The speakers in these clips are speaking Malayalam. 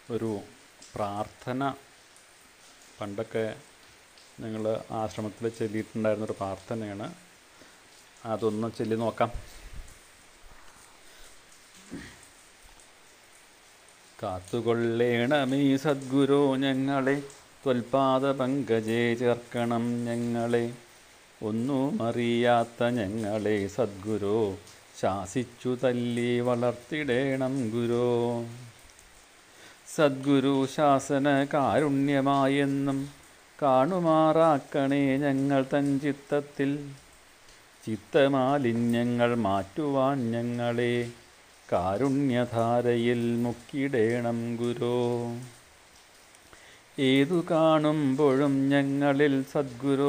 ഒരു പ്രാർത്ഥന പണ്ടൊക്കെ ഞങ്ങൾ ആശ്രമത്തിൽ ചൊല്ലിയിട്ടുണ്ടായിരുന്നൊരു പ്രാർത്ഥനയാണ് അതൊന്ന് ചൊല്ലി നോക്കാം കാത്തുകൊള്ളേണമേ സദ്ഗുരു ഞങ്ങളെ ത്വൽപാദ പങ്കജേ ചേർക്കണം ഞങ്ങളെ ഒന്നും അറിയാത്ത ഞങ്ങളെ സദ്ഗുരു ശാസിച്ചു തല്ലി വളർത്തിടേണം ഗുരു സദ്ഗുരു ശാസന കാരുണ്യമായെന്നും കാണുമാറാക്കണേ ഞങ്ങൾ തൻ ചിത്തത്തിൽ ചിത്തമാലിന്യങ്ങൾ മാറ്റുവാൻ ഞങ്ങളെ കാരുണ്യധാരയിൽ മുക്കിടേണം ഗുരു ഏതു കാണുമ്പോഴും ഞങ്ങളിൽ സദ്ഗുരു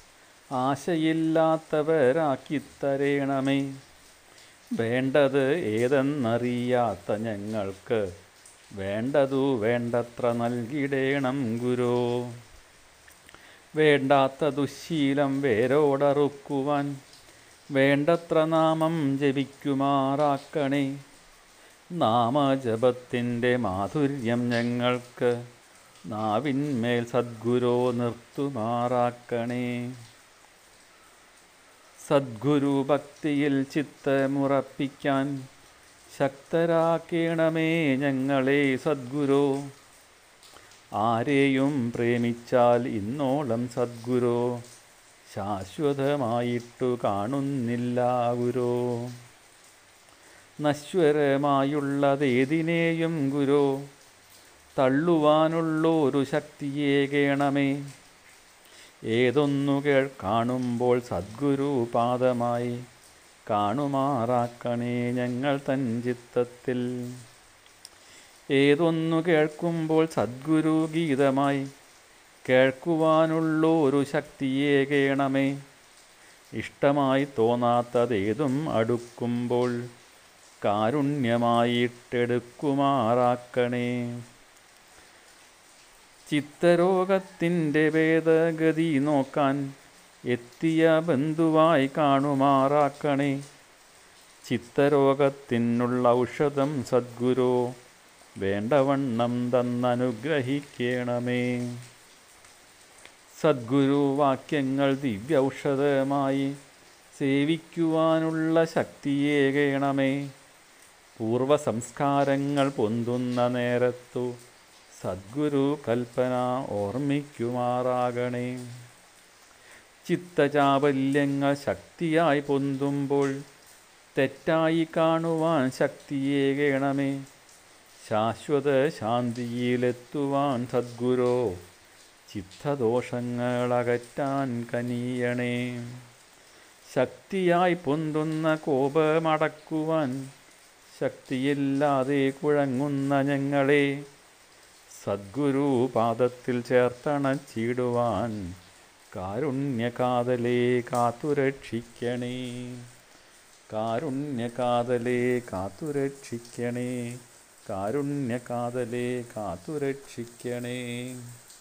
ആശയില്ലാത്തവരാക്കിത്തരേണമേ വേണ്ടത് ഏതെന്നറിയാത്ത ഞങ്ങൾക്ക് വേണ്ടതു വേണ്ടത്ര നൽകിടേണം ഗുരു വേണ്ടാത്ത ദുശീലം വേരോടറുക്കുവാൻ വേണ്ടത്ര നാമം ജപിക്കുമാറാക്കണേ നാമജപത്തിൻ്റെ മാധുര്യം ഞങ്ങൾക്ക് നാവിന്മേൽ സദ്ഗുരോ നിർത്തുമാറാക്കണേ സദ്ഗുരു ഭക്തിയിൽ ചിത്തമുറപ്പിക്കാൻ ശക്തരാക്കണമേ ഞങ്ങളെ സദ്ഗുരു ആരെയും പ്രേമിച്ചാൽ ഇന്നോളം സദ്ഗുരു ശാശ്വതമായിട്ടു കാണുന്നില്ല ഗുരു നശ്വരമായുള്ളതേതിനെയും ഗുരു തള്ളുവാനുള്ളൊരു ശക്തിയേകേണമേ ഏതൊന്നു കേൾ കാണുമ്പോൾ സദ്ഗുരു പാദമായി കാണുമാറാക്കണേ ഞങ്ങൾ തൻ ചിത്തത്തിൽ ഏതൊന്നു കേൾക്കുമ്പോൾ സദ്ഗുരു ഗീതമായി കേൾക്കുവാനുള്ളൊരു ശക്തിയേകേണമേ ഇഷ്ടമായി തോന്നാത്തതേതും അടുക്കുമ്പോൾ കാരുണ്യമായിട്ടെടുക്കുമാറാക്കണേ ചിത്തരോഗത്തിൻ്റെ ഭേദഗതി നോക്കാൻ എത്തിയ ബന്ധുവായി കാണുമാറാക്കണേ ചിത്തരോഗത്തിനുള്ള ഔഷധം സദ്ഗുരു വേണ്ടവണ്ണം തന്നനുഗ്രഹിക്കണമേ സദ്ഗുരു വാക്യങ്ങൾ ദിവ്യൌഷധമായി സേവിക്കുവാനുള്ള ശക്തിയേകണമേ പൂർവ സംസ്കാരങ്ങൾ പൊന്തുന്ന നേരത്തു സദ്ഗുരു കൽപ്പന ഓർമ്മിക്കുമാറാകണേ ചിത്തചാബല്യങ്ങൾ ശക്തിയായി പൊന്തുമ്പോൾ തെറ്റായി കാണുവാൻ ശക്തിയേകണമേ ശാശ്വത ശാന്തിയിലെത്തുവാൻ സദ്ഗുരോ ചിത്തദോഷങ്ങളകറ്റാൻ കനിയണേ ശക്തിയായി പൊന്തുന്ന കോപമടക്കുവാൻ ശക്തിയില്ലാതെ കുഴങ്ങുന്ന ഞങ്ങളെ സദ്ഗുരു പാദത്തിൽ ചേർത്തണച്ചിടുവാൻ കാരുണ്യകാതലേ കാത്തുരക്ഷിക്കണേ കാരുണ്യകാതലേ കാത്തുരക്ഷിക്കണേ കാരുണ്യകാതലേ കാത്തുരക്ഷിക്കണേ